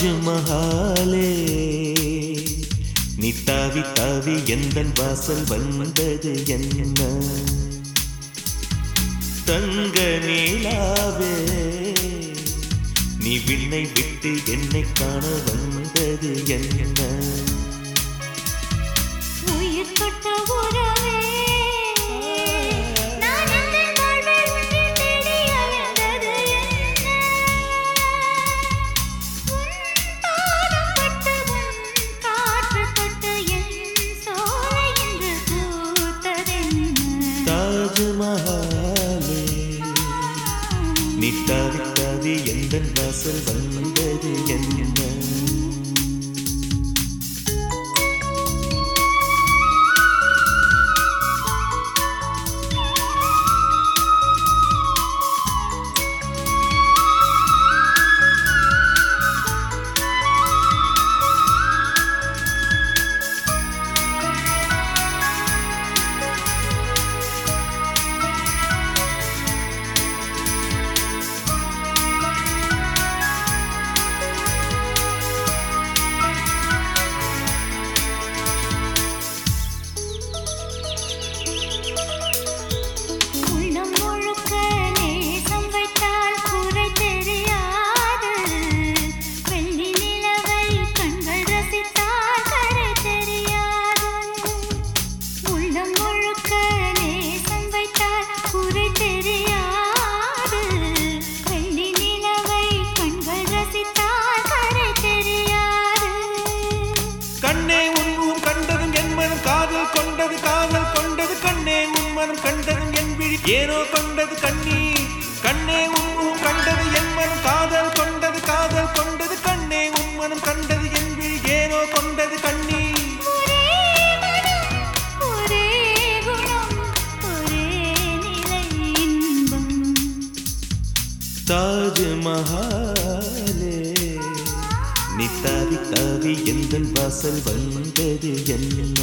தாஜ்மஹாலே நீ தாவி தாவி எந்த வாசல் வந்தது என்ன தங்க நீலாவே நீ விண்ணை விட்டு என்னை காண வந்தது என்ன உயிர் தொட்ட உறவே நான் எந்தன் வாழ்வில் உன்னை தேடி அலைந்தது என்ன? உன் பாதம் பட்டு உன் காற்று தொட்டு என் சோலை இன்று பூத்ததென்ன? தாஜ்மஹாலே நீ தாவி தாவி எந்த வாசல் வந்தது என்ன உள்ளம் முழுக்க நேசம் வைத்தால் குறை தெரியாது வெள்ளி நிலவை கண்கள் ரசித்தால் கரை தெரியாது உள்ளம் முழுக்க நேசம் வைத்தால் குறை தெரியாது வெள்ளி நிலவை கண்கள் ரசித்தால் கரை தெரியாது கண்ணே உன்முகம் கண்டதும் என் மனம் காதல் கொண்டது காதல் கொண்டது கண்ணே உன் மனம் கண்டதும் என் விழி ஏனோ கொண்டது கண்ணீ கண்ணே உன்முகம் கண்டது என் மனம் காதல் கொண்டது காதல் கொண்டது கண்ணே உன் மனம் கண்டது என் விழி ஏனோ கொண்டது கண்ணீ ஒரே மனம் ஒரே குணம் ஒரே நிலை இன்பம் தாஜ்மஹாலே நீ தாவி தாவி எந்த வாசல் வந்தது என்ன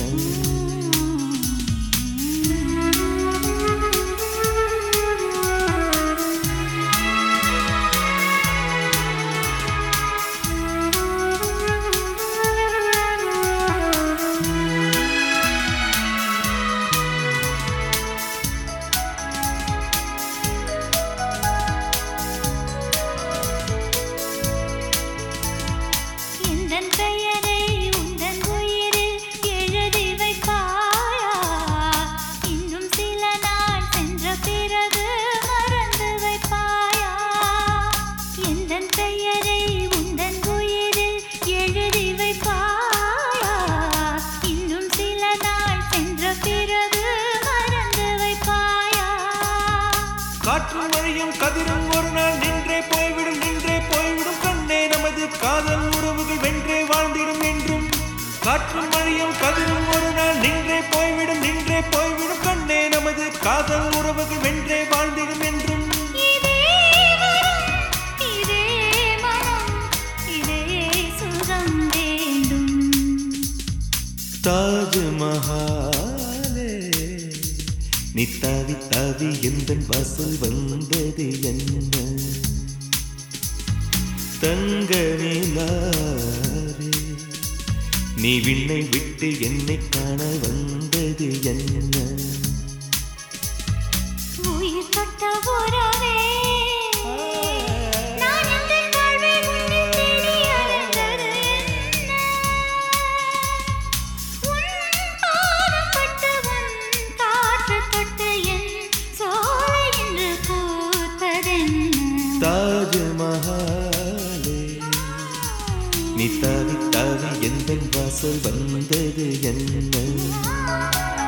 எந்தன் பெயரை உந்தன் உயிரில் எழுதி வைப்பாயா இன்னும் சில நாள் சென்ற பிறகு மறந்து வைப்பாயா எந்தன் பெயரை உந்தன் உயிரில் எழுதி வைப்பாயா இன்னும் சில நாள் சென்ற பிறகு மறந்து வைப்பாயா காற்று மழையும் கதிரும் ஒரு நாள் நின்றே போய்விடும் நின்றே போய்விடும் கண்ணே நமது காதல் உறவுகள் வென்றே வாழ்ந்திடும் என்றும் காற்று மழையும் கதிரும் ஒரு நாள் நின்றே போய்விடும் நின்றே போய்விடும் கண்ணே நமது காதல் உறவுகள் வென்றே வாழ்ந்திடும் என்றும் இதே வரம் இதே மனம் இதே சுகம் வேண்டும் தாஜ்மஹாலே நீ தாவி தாவி எந்த வாசல் வந்தது என்ன தங்க நிலாவே நீ விண்ணை விட்டு என்னை காண வந்தது என்ன உயிர் தொட்ட உறவே நான் எந்தன் வாழ்வில் உன்னை தேடி அலைந்தது என்ன? உன் பாதம் பட்டு உன் காற்று தொட்டு என் சோலை இன்று பூத்ததென்ன? தாஜ்மஹாலே நீ தாவி தாவி எந்த வாசல் வந்தது என்ன